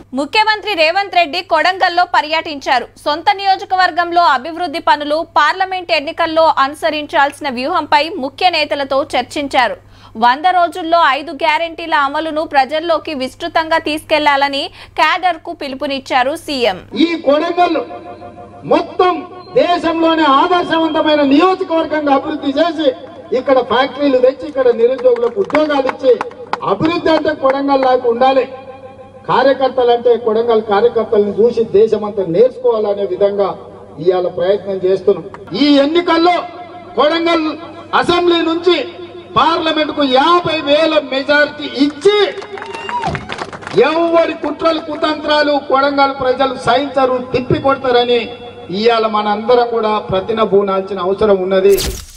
ముఖ్యమంత్రి రేవంత్ రెడ్డి కొడంగల్లో పర్యటించారు సొంత నియోజకవర్గంలో అభివృద్ధి పనులు పార్లమెంట్ ఎన్నికల్లో అనుసరించాల్సిన వ్యూహంపై ముఖ్య నేతలతో చర్చించారు వంద రోజుల్లో ఐదు గ్యారెంటీల అమలును ప్రజల్లోకి విస్తృతంగా తీసుకెళ్లాలని క్యాడర్ కు పిలుపునిచ్చారు సీఎం ఈ కొడంగల్ మొత్తం దేశంలోనే ఆదర్శవంతమైన నియోజకవర్గంగా అభివృద్ధి చేసి ఇక్కడ ఫ్యాక్టరీలు తెచ్చి ఇక్కడ నిరుద్యోగులకు ఉద్యోగాలు ఇచ్చి అభివృద్ధి అంటే కొడంగల్ లాగా ఉండాలి కార్యకర్తలు అంటే కొడంగల్ కార్యకర్తలను చూసి దేశమంతా నేర్చుకోవాలనే విధంగా ఇవాళ ప్రయత్నం చేస్తున్నాం ఈ ఎన్నికల్లో కొడంగల్ అసెంబ్లీ నుంచి పార్లమెంట్ కు యాభై వేల మెజారిటీ ఇచ్చి ఎవరి కుట్రలు కుతంత్రాలు కొడంగల్ ప్రజలు సహించరు తిప్పి కొడతారని ఇవాళ మనందరం కూడా ప్రతిన బూనాల్సిన అవసరం ఉన్నది